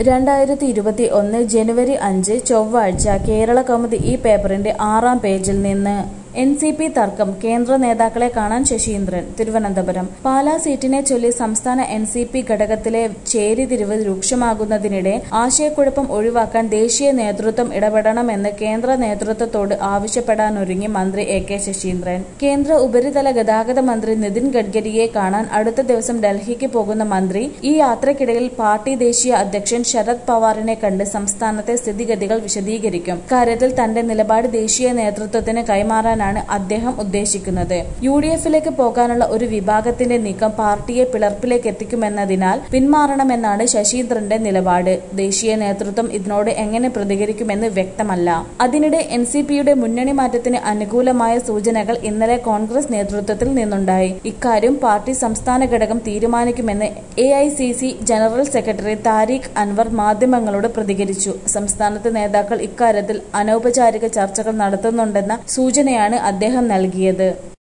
രണ്ടായിരത്തി ഇരുപത്തി ഒന്ന് ജനുവരി അഞ്ച് ചൊവ്വാഴ്ച കേരള കൗമുദി ഈ പേപ്പറിന്റെ ആറാം പേജിൽ നിന്ന് എൻ സി പി തർക്കം കേന്ദ്ര നേതാക്കളെ കാണാൻ ശശീന്ദ്രൻ തിരുവനന്തപുരം പാലാ സീറ്റിനെ ചൊല്ലി സംസ്ഥാന എൻ സി പി ഘടകത്തിലെ ചേരിതിരിവ് രൂക്ഷമാകുന്നതിനിടെ ആശയക്കുഴപ്പം ഒഴിവാക്കാൻ ദേശീയ നേതൃത്വം ഇടപെടണമെന്ന് കേന്ദ്ര നേതൃത്വത്തോട് ആവശ്യപ്പെടാനൊരുങ്ങി മന്ത്രി എ കെ ശശീന്ദ്രൻ കേന്ദ്ര ഉപരിതല ഗതാഗത മന്ത്രി നിതിൻ ഗഡ്കരിയെ കാണാൻ അടുത്ത ദിവസം ഡൽഹിക്ക് പോകുന്ന മന്ത്രി ഈ യാത്രക്കിടയിൽ പാർട്ടി ദേശീയ അധ്യക്ഷൻ ശരത് പവാറിനെ കണ്ട് സംസ്ഥാനത്തെ സ്ഥിതിഗതികൾ വിശദീകരിക്കും കാര്യത്തിൽ തന്റെ നിലപാട് ദേശീയ നേതൃത്വത്തിന് കൈമാറാനാണ് അദ്ദേഹം ഉദ്ദേശിക്കുന്നത് യു ഡി എഫിലേക്ക് പോകാനുള്ള ഒരു വിഭാഗത്തിന്റെ നീക്കം പാർട്ടിയെ പിളർപ്പിലേക്ക് എത്തിക്കുമെന്നതിനാൽ പിന്മാറണമെന്നാണ് ശശീന്ദ്രന്റെ നിലപാട് ദേശീയ നേതൃത്വം ഇതിനോട് എങ്ങനെ പ്രതികരിക്കുമെന്ന് വ്യക്തമല്ല അതിനിടെ എൻ സി പിയുടെ മുന്നണി മാറ്റത്തിന് അനുകൂലമായ സൂചനകൾ ഇന്നലെ കോൺഗ്രസ് നേതൃത്വത്തിൽ നിന്നുണ്ടായി ഇക്കാര്യം പാർട്ടി സംസ്ഥാന ഘടകം തീരുമാനിക്കുമെന്ന് A I C C general secretary Tariq Anwar മാധ്യമങ്ങളോട് പ്രതികരിച്ചു സംസ്ഥാനത്ത് നേതാക്കൾ ഇക്കാര്യത്തിൽ അനൗപചാരിക ചർച്ചകൾ നടത്തുന്നുണ്ടെന്ന സൂചനയാണ് അദ്ദേഹം നൽകിയത്